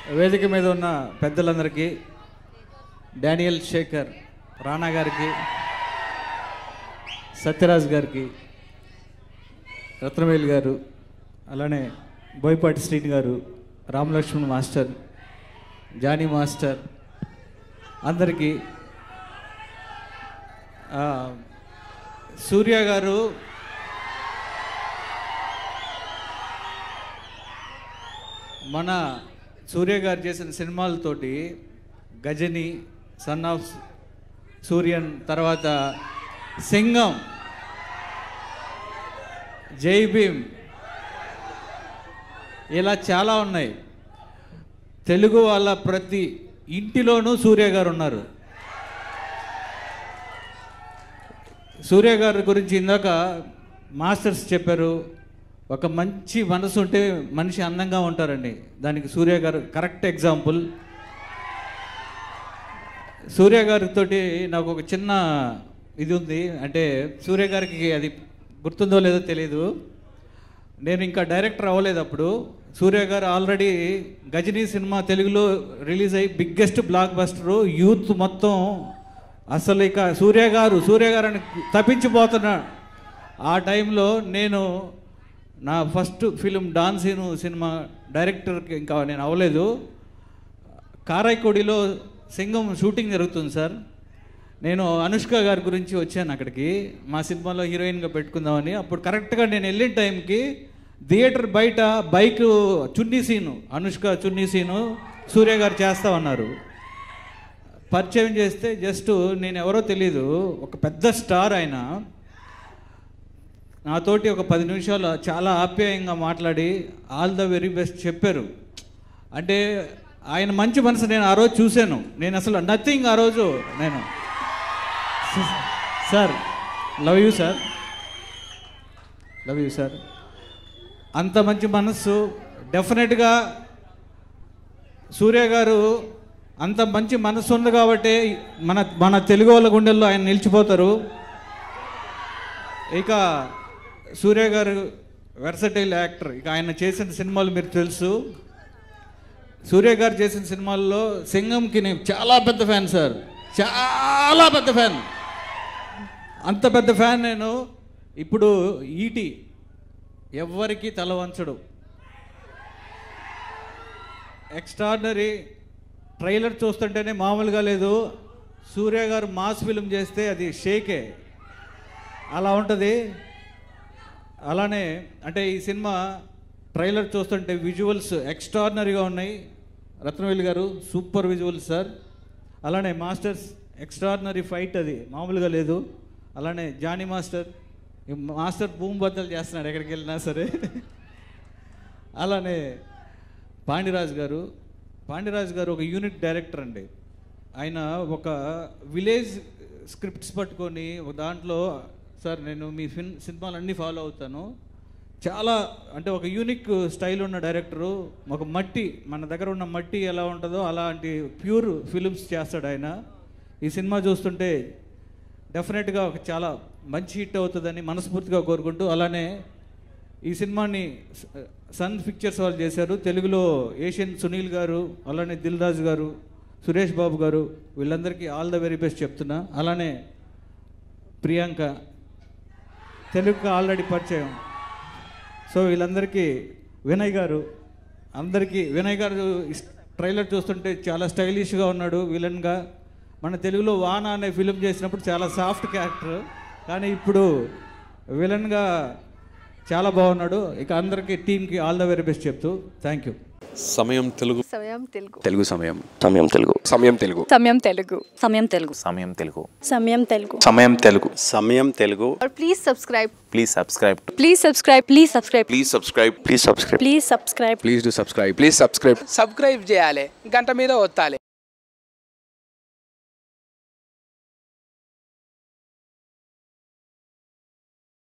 వేదిక మీద ఉన్న పెద్దలందరికీ డానియల్ శేఖర్ రాణా గారికి సత్యరాజ్ గారికి రత్నవేలు గారు అలానే బోయపాటి శ్రీని గారు రామలక్ష్మణ్ మాస్టర్ జానీ మాస్టర్ అందరికీ ఆ, సూర్య గారు మన సూర్య గారు చేసిన సినిమాలతోటి గజని సన్ ఆఫ్ సూర్యన్ తర్వాత సింగం జై భీమ్ ఇలా చాలా ఉన్నాయి తెలుగు వాళ్ళ ప్రతి ఇంటిలోనూ సూర్య గారు ఉన్నారు సూర్య గారి గురించి ఇందాక మాస్టర్స్ చెప్పారు ఒక మంచి మనసు ఉంటే మనిషి అందంగా ఉంటారండి దానికి సూర్య గారు కరెక్ట్ ఎగ్జాంపుల్ సూర్య గారితో నాకు ఒక చిన్న ఇది ఉంది అంటే సూర్య గారికి అది గుర్తుందో లేదో తెలియదు నేను ఇంకా డైరెక్టర్ అవ్వలేదు అప్పుడు సూర్య గారు ఆల్రెడీ గజనీ సినిమా తెలుగులో రిలీజ్ అయ్యి బిగ్గెస్ట్ బ్లాక్ బస్టరు యూత్ మొత్తం అసలు ఇక సూర్య గారు సూర్య గారు అని తప్పించిపోతున్నా ఆ టైంలో నేను నా ఫస్ట్ ఫిలిం డాన్సీను సినిమా డైరెక్టర్కి ఇంకా నేను అవ్వలేదు కారైకోడిలో సింగం షూటింగ్ జరుగుతుంది సార్ నేను అనుష్క గారి గురించి వచ్చాను అక్కడికి మా సినిమాలో హీరోయిన్గా పెట్టుకుందామని అప్పుడు కరెక్ట్గా నేను వెళ్ళిన టైంకి థియేటర్ బయట బైక్ చున్నీ సీను అనుష్క చున్నీ సీను సూర్య గారు చేస్తా ఉన్నారు పరిచయం చేస్తే జస్ట్ నేను ఎవరో తెలీదు ఒక పెద్ద స్టార్ ఆయన నాతోటి ఒక పది నిమిషాలు చాలా ఆప్యాయంగా మాట్లాడి ఆల్ ద వెరీ బెస్ట్ చెప్పారు అంటే ఆయన మంచి మనసు నేను ఆ రోజు చూశాను నేను అసలు నథింగ్ ఆ రోజు నేను sir love you sir love you sir అంత మంచి మనస్సు డెఫినెట్గా సూర్య గారు అంత మంచి మనసు ఉంది కాబట్టి మన మన తెలుగు వాళ్ళ గుండెల్లో ఆయన నిలిచిపోతారు ఇక సూర్య గారు వెర్సటైల్ యాక్టర్ ఇక ఆయన చేసిన సినిమాలు మీరు తెలుసు సూర్య గారు చేసిన సినిమాల్లో సింగంకి నేను చాలా పెద్ద ఫ్యాన్ సార్ చాలా పెద్ద ఫ్యాన్ అంత పెద్ద ఫ్యాన్ నేను ఇప్పుడు ఈటి ఎవ్వరికి తల వంచడు ఎక్స్ట్రాడినరీ ట్రైలర్ చూస్తుంటేనే మామూలుగా లేదు సూర్య గారు మాస్ ఫిలిం చేస్తే అది షేకే అలా ఉంటుంది అలానే అంటే ఈ సినిమా ట్రైలర్ చూస్తుంటే విజువల్స్ ఎక్స్ట్రాడినరీగా ఉన్నాయి రత్నవేలి గారు సూపర్ విజువల్స్ సార్ అలానే మాస్టర్స్ ఎక్స్ట్రాడినరీ ఫైట్ అది మామూలుగా లేదు అలానే జానీ మాస్టర్ ఈ మాస్టర్ భూమి బద్దలు చేస్తున్నాడు ఎక్కడికి వెళ్ళినా సరే అలానే పాండిరాజు గారు పాండిరాజు గారు ఒక యూనిట్ డైరెక్టర్ అండి ఆయన ఒక విలేజ్ స్క్రిప్ట్స్ పట్టుకొని ఒక దాంట్లో సార్ నేను మీ ఫిన్ సినిమాలన్నీ ఫాలో అవుతాను చాలా అంటే ఒక యూనిక్ స్టైల్ ఉన్న డైరెక్టరు ఒక మట్టి మన దగ్గర ఉన్న మట్టి ఎలా ఉంటుందో అలాంటి ప్యూర్ ఫిలిమ్స్ చేస్తాడు ఆయన ఈ సినిమా చూస్తుంటే డెఫినెట్గా ఒక చాలా మంచి హిట్ అవుతుందని మనస్ఫూర్తిగా కోరుకుంటూ అలానే ఈ సినిమాని స- సన్ పిక్చర్స్ వాళ్ళు చేశారు తెలుగులో ఏషియన్ సునీల్ గారు అలానే దిల్ రాజు గారు సురేష్ బాబు గారు వీళ్ళందరికీ ఆల్ ద వెరీ బెస్ట్ చెప్తున్నా అలానే ప్రియాంక తెలుగుకి ఆల్రెడీ పరిచయం సో వీళ్ళందరికీ వినయ్ గారు అందరికీ వినయ్ గారు ఇస్- ట్రైలర్ చూస్తుంటే చాలా స్టైలిష్గా ఉన్నాడు విలన్గా మన తెలుగులో వాన అనే ఫిలిం చేసినప్పుడు చాలా సాఫ్ట్ క్యారెక్టర్ కానీ ఇప్పుడు విలన్గా చాలా బాగున్నాడు ఇక అందరికీ టీంకి ఆల్ ద వెరీ బెస్ట్ చెప్తూ థ్యాంక్ యూ సమయం తెలుగు సమయం తెలుగు తెలుగు సమయం సమయం తెలుగు సమయం తెలుగు సమయం తెలుగు సమయం తెలుగు సమయం తెలుగు సమయం తెలుగు సమయం తెలుగు సమయం తెలుగు और please subscribe please subscribe please subscribe please subscribe please subscribe please subscribe please subscribe please do subscribe please subscribe subscribe చేయాలి గంట మీద ఒత్తాలి